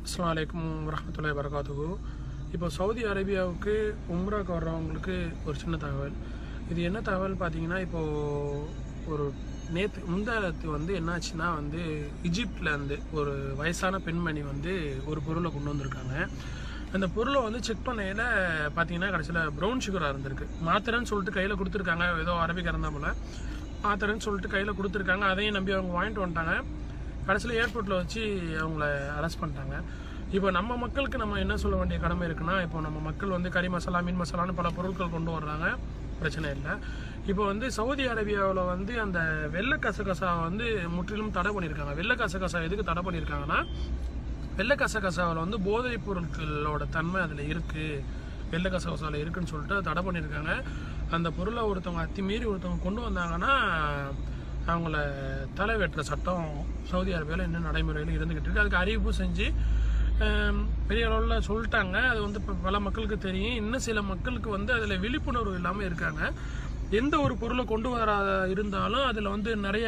அஸ்ஸலாமு அலைக்கும் வரஹ்மத்துல்லாஹி வரகாத்துஹு இப்போ சவுதி அரேபியாவுக்கு உம்ராக்கு வர்றவங்களுக்கு ஒரு சின்ன தகவல் இது என்ன தகவல் பார்த்தீங்கன்னா இப்போது ஒரு நேற்று முந்தாத்து வந்து என்னாச்சுன்னா வந்து இஜிப்டில் இருந்து ஒரு வயசான பெண்மணி வந்து ஒரு பொருளை கொண்டு வந்திருக்காங்க அந்த பொருளை வந்து செக் பண்ணையில் பார்த்தீங்கன்னா கடைசியில் ப்ரௌன் சுகராக இருந்திருக்கு மாத்திரைன்னு சொல்லிட்டு கையில் கொடுத்துருக்காங்க ஏதோ அரபிக் இருந்தா போல மாத்திரைன்னு சொல்லிட்டு கையில் கொடுத்துருக்காங்க அதையும் நம்பி அவங்க வாங்கிட்டு வந்துட்டாங்க கடைசியில் ஏர்போர்ட்டில் வச்சு அவங்கள அரெஸ்ட் பண்ணிட்டாங்க இப்போ நம்ம மக்களுக்கு நம்ம என்ன சொல்ல வேண்டிய கடமை இருக்குன்னா இப்போ நம்ம மக்கள் வந்து கறி மசாலா மீன் மசாலான்னு பல பொருட்கள் கொண்டு வர்றாங்க பிரச்சனை இல்லை இப்போ வந்து சவுதி அரேபியாவில் வந்து அந்த வெள்ளை கசகசா வந்து முற்றிலும் தடை பண்ணியிருக்காங்க வெள்ளை கசகசா எதுக்கு தடை பண்ணியிருக்காங்கன்னா வெள்ளை கசகசாவில் வந்து போதைப் பொருட்களோட தன்மை அதில் இருக்குது வெள்ளை கசகசாவில் இருக்குன்னு சொல்லிட்டு அதை தடை பண்ணியிருக்காங்க அந்த பொருளை ஒருத்தவங்க அத்துமீறி ஒருத்தவங்க கொண்டு வந்தாங்கன்னா அவங்கள தலை வெட்டுற சட்டம் சவுதி அரேபியாவில் இன்னும் நடைமுறையில் இருந்துகிட்டு இருக்கு அதுக்கு அறிவிப்பு செஞ்சு ஆம், பெரிய அளவில் சொல்லிட்டாங்க அது வந்து இப்போ பல மக்களுக்கு தெரியும் இன்னும் சில மக்களுக்கு வந்து அதில் விழிப்புணர்வு இல்லாமல் இருக்காங்க எந்த ஒரு பொருளை கொண்டு வர இருந்தாலும் அதில் வந்து நிறைய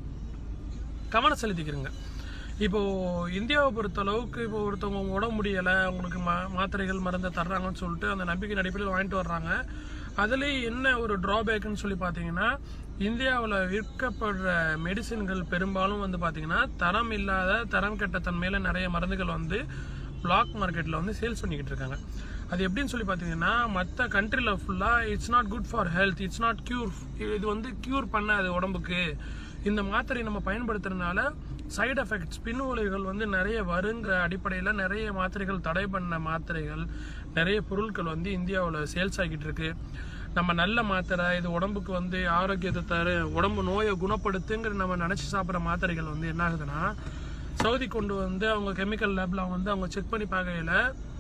கவனம் செலுத்திக்கிறங்க இப்போ இந்தியாவை பொறுத்த அளவுக்கு இப்போ ஒருத்தவங்க உடம்பு முடியலை அவங்களுக்கு மா மாத்திரைகள் மருந்தை தர்றாங்கன்னு சொல்லிட்டு அந்த நம்பிக்கை அடிப்படையில் வாங்கிட்டு வர்றாங்க அதுலேயும் என்ன ஒரு ட்ராபேக்குன்னு சொல்லி பார்த்தீங்கன்னா இந்தியாவில் விற்கப்படுற மெடிசின்கள் பெரும்பாலும் வந்து பார்த்தீங்கன்னா தரம் இல்லாத தரம் கெட்ட தன்மையில் நிறைய மருந்துகள் வந்து பிளாக் மார்க்கெட்டில் வந்து சேல்ஸ் பண்ணிக்கிட்டு இருக்காங்க அது எப்படின்னு சொல்லி பார்த்தீங்கன்னா மற்ற கண்ட்ரியில் ஃபுல்லாக it's not good for health it's not cure இது வந்து க்யூர் பண்ணாது உடம்புக்கு இந்த மாத்திரை நம்ம பயன்படுத்துறதுனால சைடு எஃபெக்ட்ஸ் பின் விளைவுகள் வந்து நிறைய வருங்கிற அடிப்படையில் நிறைய மாத்திரைகள் தடை பண்ண மாத்திரைகள் நிறைய பொருட்கள் வந்து இந்தியாவில் சேல்ஸ் ஆகிட்டு இருக்கு நம்ம நல்ல மாத்திரை இது உடம்புக்கு வந்து ஆரோக்கியத்தை தரு உடம்பு நோயை குணப்படுத்துங்கிற நம்ம நினச்சி சாப்பிட்ற மாத்திரைகள் வந்து என்ன ஆகுதுன்னா சவுதி கொண்டு வந்து அவங்க கெமிக்கல் லேபில் வந்து அவங்க செக் பண்ணி பார்க்கையில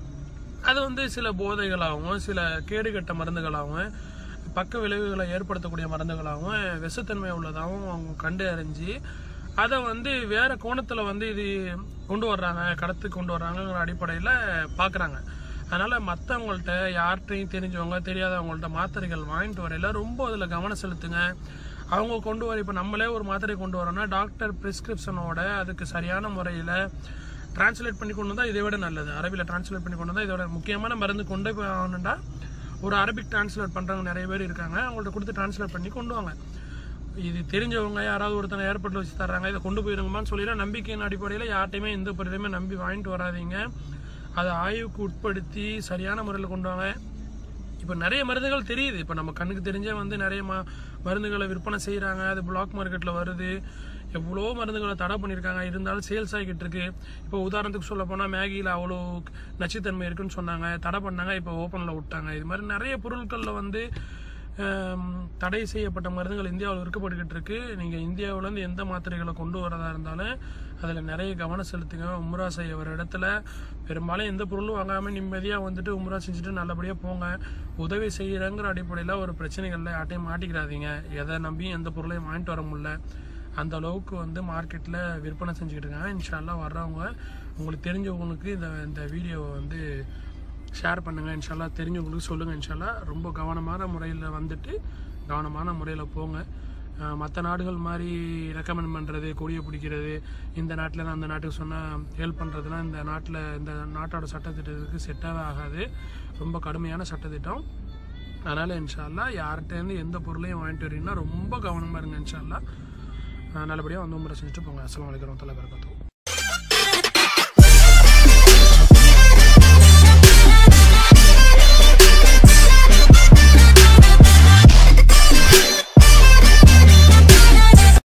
அது வந்து சில போதைகளாகவும் சில கேடுகட்ட மருந்துகளாகவும் பக்க விளைவுகளை ஏற்படுத்தக்கூடிய மருந்துகளாகவும் விஷத்தன்மை உள்ளதாகவும் அவங்க கண்டு அறிஞ்சு அதை வந்து வேற கோணத்தில் வந்து இது கொண்டு வர்றாங்க கடத்து கொண்டு வர்றாங்கங்கிற அடிப்படையில் பார்க்குறாங்க அதனால மற்றவங்கள்ட்ட யார்கிட்டையும் தெரிஞ்சவங்க தெரியாதவங்கள்ட்ட மாத்திரைகள் வாங்கிட்டு வரையில ரொம்ப அதில் கவனம் செலுத்துங்க அவங்க கொண்டு வர இப்போ நம்மளே ஒரு மாத்திரை கொண்டு வரோம்னா டாக்டர் பிரிஸ்கிரிப்ஷனோட அதுக்கு சரியான முறையில் டிரான்ஸ்லேட் பண்ணி கொண்டு வந்தால் இதை விட நல்லது அரபியில் டிரான்ஸ்லேட் பண்ணி கொண்டு வந்தால் இதோட முக்கியமான மருந்து கொண்டு போய் ஆகணும்டா ஒரு அரபிக் டிரான்ஸ்லேட் பண்ணுறவங்க நிறைய பேர் இருக்காங்க அவங்கள்ட்ட கொடுத்து டிரான்ஸ்லேட் பண்ணி கொண்டு வாங்க இது தெரிஞ்சவங்க யாராவது ஒருத்தங்க ஏர்போர்ட்டில் வச்சு தர்றாங்க இதை கொண்டு போயிருங்கம்மான்னு சொல்லிடலாம் நம்பிக்கையின் அடிப்படையில் யார்ட்டையுமே எந்த பொருளையுமே நம்பி வாங்கிட்டு வராதீங்க அதை ஆய்வுக்கு உட்படுத்தி சரியான முறையில் கொண்டு வாங்க இப்போ நிறைய மருந்துகள் தெரியுது இப்போ நம்ம கண்ணுக்கு தெரிஞ்சே வந்து நிறைய ம மருந்துகளை விற்பனை செய்கிறாங்க அது பிளாக் மார்க்கெட்டில் வருது எவ்வளோ மருந்துகளை தடை பண்ணியிருக்காங்க இருந்தாலும் சேல்ஸ் ஆகிட்டு இருக்கு இப்போ உதாரணத்துக்கு சொல்ல போனால் மேகியில் அவ்வளோ நச்சுத்தன்மை இருக்குன்னு சொன்னாங்க தடை பண்ணாங்க இப்போ ஓப்பனில் விட்டாங்க இது மாதிரி நிறைய பொருட்களில் வந்து ஆம், தடை செய்யப்பட்ட மருந்துகள் இந்தியாவில் விற்கப்பட்டுக்கிட்டு இருக்கு நீங்கள் இந்தியாவிலேருந்து எந்த மாத்திரைகளை கொண்டு வரதா இருந்தாலும் அதில் நிறைய கவனம் செலுத்துங்க உம்ரா செய்ய வர இடத்துல பெரும்பாலும் எந்த பொருளும் வாங்காமல் நிம்மதியாக வந்துட்டு உம்ரா செஞ்சுட்டு நல்லபடியாக போங்க உதவி செய்கிறங்கிற அடிப்படையில் ஒரு பிரச்சனைகளில் யார்ட்டையும் மாட்டிக்கிறாதீங்க எதை நம்பியும் எந்த பொருளையும் வாங்கிட்டு வர முடியல அந்த அளவுக்கு வந்து மார்க்கெட்டில் விற்பனை செஞ்சுக்கிட்டு இருக்காங்க இன்ஷால்லா வர்றவங்க உங்களுக்கு தெரிஞ்சவங்களுக்கு இந்த இந்த வீடியோவை வந்து ஷேர் பண்ணுங்கள் இன்ஷால்லா தெரிஞ்சவங்களுக்கு சொல்லுங்கள் இன்ஷால்லா ரொம்ப கவனமான முறையில் வந்துட்டு கவனமான முறையில் போங்க மற்ற நாடுகள் மாதிரி ரெக்கமெண்ட் பண்ணுறது கொடியை பிடிக்கிறது இந்த நாட்டில் நான் அந்த நாட்டுக்கு சொன்னால் ஹெல்ப் பண்ணுறதுலாம் இந்த நாட்டில் இந்த நாட்டோட சட்டத்திட்டத்துக்கு செட்டாகவே ஆகாது ரொம்ப கடுமையான சட்டத்திட்டம் அதனால் இன்ஷால்லா யார்கிட்டேருந்து எந்த பொருளையும் வாங்கிட்டு வரீங்கன்னா ரொம்ப கவனமாக இருங்க இன்ஷால்லா நல்லபடியாக வந்து உங்களை செஞ்சுட்டு போங்க அஸ்ஸலாமு அலைக்கும் வரஹ்மத்துல்லாஹி வபரகாத்துஹு